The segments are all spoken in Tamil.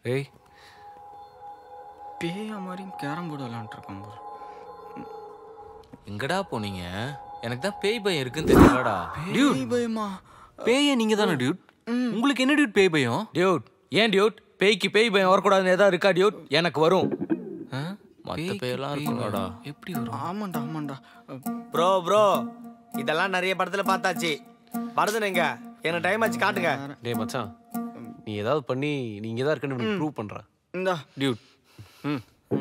ஏய் பேயா மாதிரி கேரம் போர்டு விளாண்டுருக்கான் பாரு எங்கடா போனீங்க எனக்கு தான் பேய் பயம் இருக்குன்னு தெரியலடா டியூட் பயமா பேயே நீங்க தானே டியூட் உங்களுக்கு என்ன டியூட் பேய் பயம் டியூட் ஏன் டியூட் பேய்க்கு பேய் பயம் வரக்கூடாதுன்னு ஏதாவது இருக்கா டியூட் எனக்கு வரும் ஆ? மத்த பேய்க்கு பேயெல்லாம் பேய் இருக்கும்லடா. பயம். எப்படி வரும் ஆமாண்டா ஆமாண்டா ப்ரோ ப்ரோ இதெல்லாம் நிறைய படத்துல பார்த்தாச்சு பரதன் எங்க எனக்கு டைம் ஆச்சு காட்டுங்க டேய் மச்சான் நீ ஏதாவது பண்ணி நீ இங்கே தான் இருக்குன்னு ப்ரூவ் பண்ற இந்தா டியூட் ம்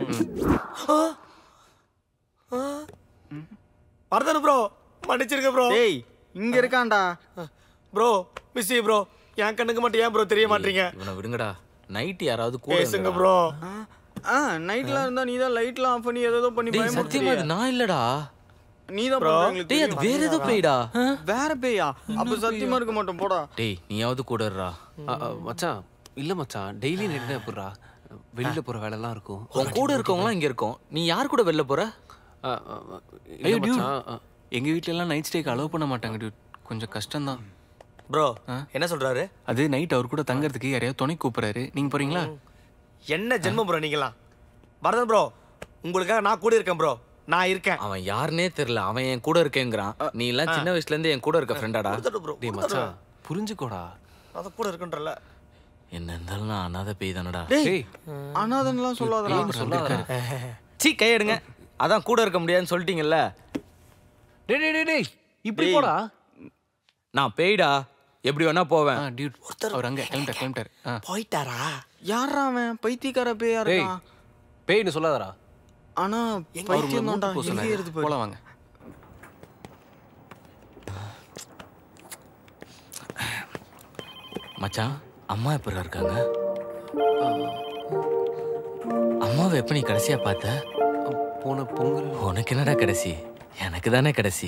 பரதன் ப்ரோ மன்னிச்சிருக்க ப்ரோ டேய் இங்க இருக்கான்டா ப்ரோ மிஸ்ஸி ப்ரோ என் கண்ணுக்கு மட்டும் ஏன் ப்ரோ தெரிய மாட்டீங்க இவனை விடுங்கடா நைட் யாராவது கூட பேசுங்க இருங்கடா. ப்ரோ ஆ, ஆ நைட்ல இருந்தா நீ தான் லைட்லாம் ஆஃப் பண்ணி ஏதோ பண்ணி டேய் சத்தியமா பயமுறுத்துறியே. அது நான் இல்லடா நீ தான் பண்ற, எங்களுக்கு டேய் அது தெரியும். வேற ஏதோ பேய்டா வேற பேயா அப்ப சத்தியமா இருக்க மாட்டோம் போடா டேய் நீயாவது கூட இருடா அ, அ, மச்சான் இல்ல மச்சான் டெய்லி நைட் எப்படிரா வெளியில போற வேலைலாம் இருக்கும் உன் கூட இருக்கவங்களாம் இங்க இருக்கோம் நீ யார் கூட வெளில போற அ, அ, அ, இல்ல ஐயோ டியூட் மச்சான் அ, எங்க வீட்ல எல்லாம் நைட் ஸ்டேக்கு அலோவ் பண்ண மாட்டாங்க டியூட் கொஞ்சம் கஷ்டம்தான் ப்ரோ என்ன சொல்றாரு அது நைட் அவர் கூட தங்கறதுக்கு யாரையாவது துணை கூப்பிடுறாரு நீங்க போறீங்களா என்ன ஜென்மம் ப்ரோ நீங்களாம் பரதன் ப்ரோ உங்களுக்காக நான் கூட இருக்கேன் ப்ரோ நான் இருக்கேன் அவன் யாருனே தெரியல அவன் என் கூட இருக்கேங்கிறான் நீ எல்லாம் சின்ன வயசுல இருந்து என் கூட இருக்க ஃப்ரெண்டாடா ப்ரோ டேய் மச்சான் புரிஞ்சுக்கோடா அத கூட இருக்குன்றல என்ன இருந்தாலும் நான் அனாதை பேய் தானடா டேய் அனாதன்லாம் சொல்லாதடா சொல்லாதடா சீ கையெடுங்க அதான் கூட இருக்க முடியாதுன்னு சொல்லிட்டீங்கல்ல டேய் டேய் டேய், டேய் இப்படி போடா நான் பேய்டா எப்படி வேணா போவேன் ஆ டியூட் அவர் அங்க கிளம்பிட்டார் கிளம்பிட்டார் ஆ போயிட்டாரா யாரா அவன் பைத்தியக்கார பேயா டேய் இருக்கான் பேய்னு சொல்லாதடா ஆனா அவர் பைத்தியம் உங்களை தான்டா மூட்டு போக எங்கே சொன்னாரு. இருந்து போய் போலாம் வாங்க மச்சான் அம்மா எப்படி இருக்காங்க அம்மாவை எப்ப நீ கடைசியா பார்த்த போன பொங்கல் உனக்கு என்னடா கடைசி எனக்கு தானே கடைசி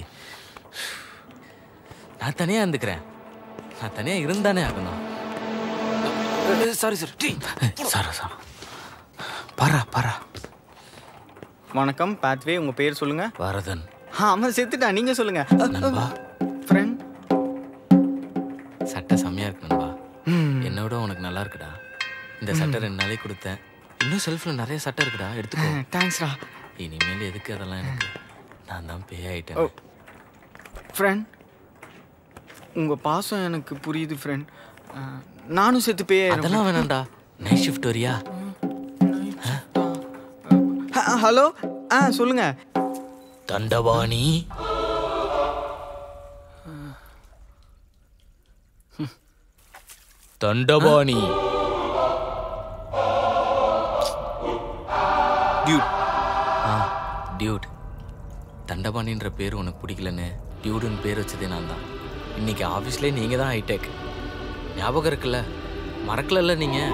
நான் தனியா இருந்துக்கிறேன் நான் தனியா இருந்தானே ஆகணும் சாரி சார் டேய் சாரா சாரா பாரா பாரா வணக்கம் பாத்வே உங்க பேர் சொல்லுங்க வரதன் ஆ, அவன் செத்துட்டான் நீங்க சொல்லுங்க நண்பா ஃப்ரெண்ட் சட்டை செம்மையா இருக்கு நண்பா என்னோட உனக்கு நல்லா இருக்குடா இந்த சட்டை ரெண்டு நாளைக்கு கொடுத்தேன் இன்னும் செல்ஃப்ல நிறைய சட்டை இருக்குடா எடுத்துக்கோ தேங்க்ஸ்டா இனிமேல் எதுக்கு அதெல்லாம் எனக்கு நான் தான் பே ஆயிட்டேன் ஃப்ரெண்ட் உங்க பாசம் எனக்கு புரியுது ஃப்ரெண்ட் நானும் செத்து பேய் அதெல்லாம் வேணாம்டா நைட் ஷிஃப்ட் வரியா ஹலோ ஆ சொல்லுங்க தண்டபாணி தண்டபாணி டியூட் ஆ டியூட் தண்டபாணின்ற பேர் உனக்கு பிடிக்கலன்னு டியூடுன்னு பேர் வச்சதே நான் தான் இன்னைக்கு ஆஃபீஸ்லேயே நீங்கள் தான் ஹைடெக் ஞாபகம் இருக்குல்ல மறக்கலல்ல நீங்கள்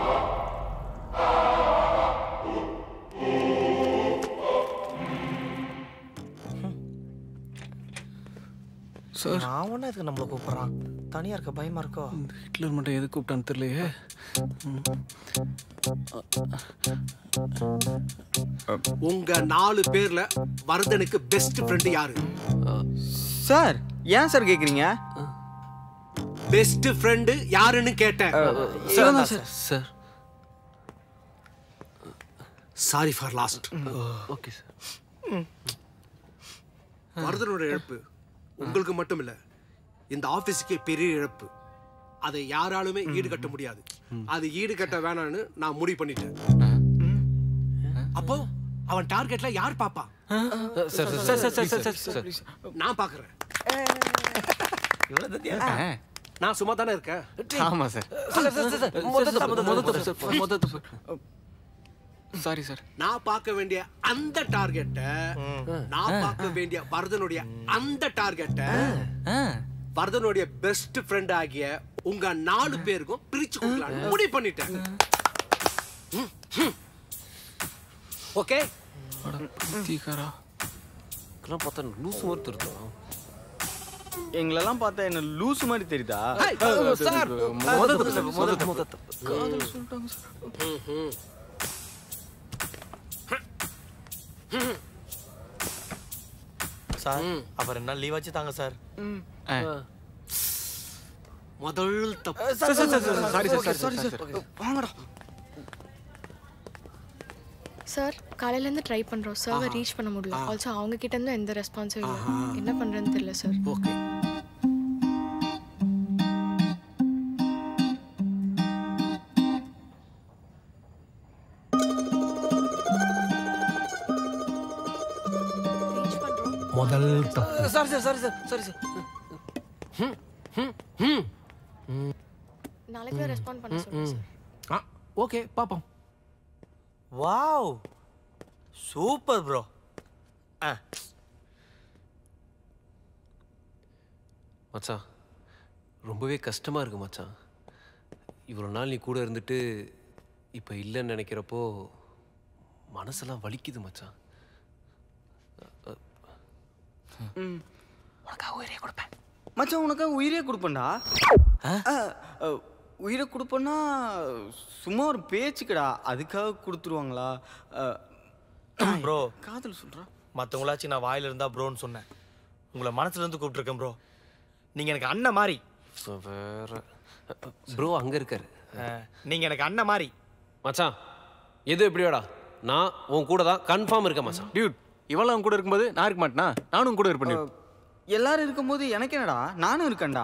சார் நான் ஒண்ணு இதுக்கு நம்மள கூப்பிடுறான் தனியா இருக்க பயமா இருக்கோ ஹிட்லர் மட்டும் எது கூப்பிட்டான்னு தெரியலையே உங்க நாலு பேர்ல வரதனுக்கு பெஸ்ட் ஃப்ரெண்ட் யாரு சார் ஏன் சார் கேக்குறீங்க பெஸ்ட் ஃப்ரெண்டு யாருன்னு கேட்டேன் இவன் தான் sir sir sorry for lost okay sir வரதனோட இழப்பு உங்களுக்கு மட்டும் இல்ல இந்த ஆபீஸுக்கே பெரிய இழப்பு அதை யாராலுமே ஈடுகட்ட முடியாது அது ஈடுகட்ட வேணாம்னு நான் முடிவு பண்ணிட்டேன் அப்போ அவன் டார்கெட்ல யார் பாப்பா sir sir sir sir sir sir நான் பாக்குறேன் ஆ, நான் சும்மா தானே இருக்கேன் ஆமா சார் சாரி சார் நான் பார்க்க வேண்டிய அந்த டார்கெட்டை நான் பார்க்க வேண்டிய வரதனுடைய அந்த டார்கெட்டை ஆ வரதனுடைய பெஸ்ட் ஃப்ரெண்ட் ஆகிய உங்க நாலு பேருக்கும் பிரிச்சு கொடுக்கலாம்னு முடிவு பண்ணிட்டேன் ஓகே தீக்காரா இதெல்லாம் பார்த்தா லூஸ் மாதிரி தெரியுதா எங்களெல்லாம் பார்த்தா என்ன லூஸ் மாதிரி தெரியுதா சார் காதல் சொல்லிட்டாங்க சார் சார் அப்புறம் ரெண்டு நாள் லீவ் வச்சு தாங்க சார் ஆ முதல் தப்பு சாரி சார் சாரி சார் வாங்கடா சார் காலையிலேருந்து ட்ரை பண்ணுறோம் சர்வர் ரீச் பண்ண முடியல ஆல்சோ அவங்க கிட்ட இருந்து எந்த ரெஸ்பான்ஸும் இல்லை என்ன பண்ணுறதுன்னு தெரியல சார் ஓகே ரீச் பண்ணுறோம் முதல் தப்பு sorry sir sorry sir sorry sir நாளைக்கு தான் ரெஸ்பாண்ட் பண்ண சொல்லுங்கள் சார் ஆ ஓகே பாப்போம் வாவ் சூப்பர் ப்ரோ ஆ மச்சான் ரொம்பவே கஷ்டமா இருக்கு மச்சான் இவ்வளோ நாள் நீ கூட இருந்துட்டு இப்போ இல்லைன்னு நினைக்கிறப்போ மனசெல்லாம் வலிக்குது மச்சான் மச்சான் உனக்காக உயிரே கொடுப்பேன்டா ஆ, அ, உயிரை கொடுப்பேன்னா சும்மா ஒரு பேச்சுக்கடா அதுக்காக கொடுத்துருவாங்களா ப்ரோ காதல் சொல்றா மற்றவங்களாச்சும் நான் வாயில இருந்தா ப்ரோன்னு சொன்னேன் உங்களை மனசுல இருந்து கூப்பிட்டுருக்கேன் ப்ரோ நீங்க எனக்கு அண்ணன் மாதிரி ஸோ வேற ப்ரோ அங்கே இருக்காரு ஆ, நீங்க எனக்கு அண்ணன் மாதிரி மச்சான் எது எப்படியோடா நான் உன் கூட தான் கன்ஃபார்ம் இருக்கேன் மச்சான் டியூட் இவெல்லாம் அவன் கூட இருக்கும்போது நான் இருக்க மாட்டேனா நானும் கூட இருப்பேன் dude. எல்லாரும் இருக்கும்போது எனக்கு என்னடா நானும் இருக்கேன்டா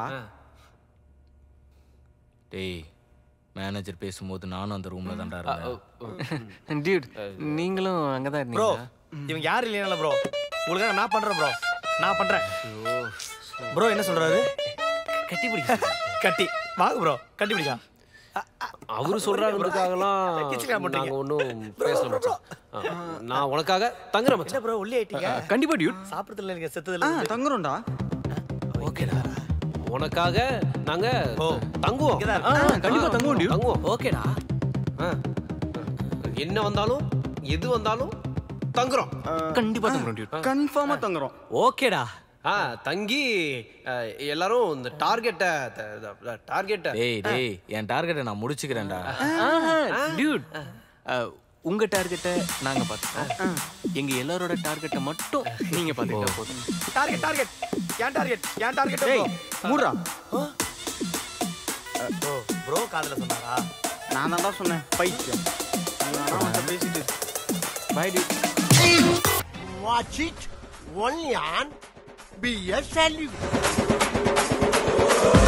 டேய் மேனேஜர் பேசும்போது நானும் அந்த ரூமில் தான்டா இருந்தேன் டியூட் நீங்களும் அங்கே தான் ப்ரோ இருந்தீங்க இவங்க யாரும் இல்லைனால ப்ரோ உங்களுக்காக நான் பண்றேன் ப்ரோ நான் பண்றேன் ப்ரோ என்ன சொல்றாரு கட்டி பிடிக்க கட்டி வாங்க ப்ரோ கட்டி பிடிக்கா அவரு சொல்றாருன்றதுக்காகலாம் கிச்சுக்கா பண்றீங்க. நாங்கள் ஒன்றும் பேசல மச்சான் ஆ, நான் உனக்காக தங்குறேன் என்ன மச்சான் ப்ரோ ஒல்லி ஆயிட்டீங்க கண்டிப்பா டியூட் சாப்பிட்றதுல எனக்கு ஆ செத்ததுல தங்குறோம்டா ஓகேடா உனக்காக நாங்க ஓ. தங்குவோம் இங்கதான் ஆ இருக்கு. கண்டிப்பா தங்குவோம் டியூட் தங்குவோம் ஓகேடா ஆ. என்ன வந்தாலும் எது வந்தாலும் தங்குறோம் கண்டிப்பா தங்குறோம் டியூட் கன்ஃபார்மா தங்குறோம் ஓகேடா ஆ தங்கி ஆ, எல்லாரும் இந்த டார்கெட்டை டார்கெட்டை டேய் டேய் என் டார்கெட்டை நான் முடிச்சுக்கிறேன்டா டியூட் உங்க டார்கெட்டை நாங்க பார்த்துக்கோம் எங்க எல்லாரோட டார்கெட்டை மட்டும் நீங்க பார்த்துக்கிட்டா போதும் டார்கெட் டார்கெட் ஏன் டார்கெட் ஏன் டார்கெட் டேய் மூடுறா ப்ரோ ப்ரோ காதுல சொன்னாரா நான் தான்டா சொன்னேன் பைத்தியம் பேசிட்டு bye dude Watch it only on BS Salute.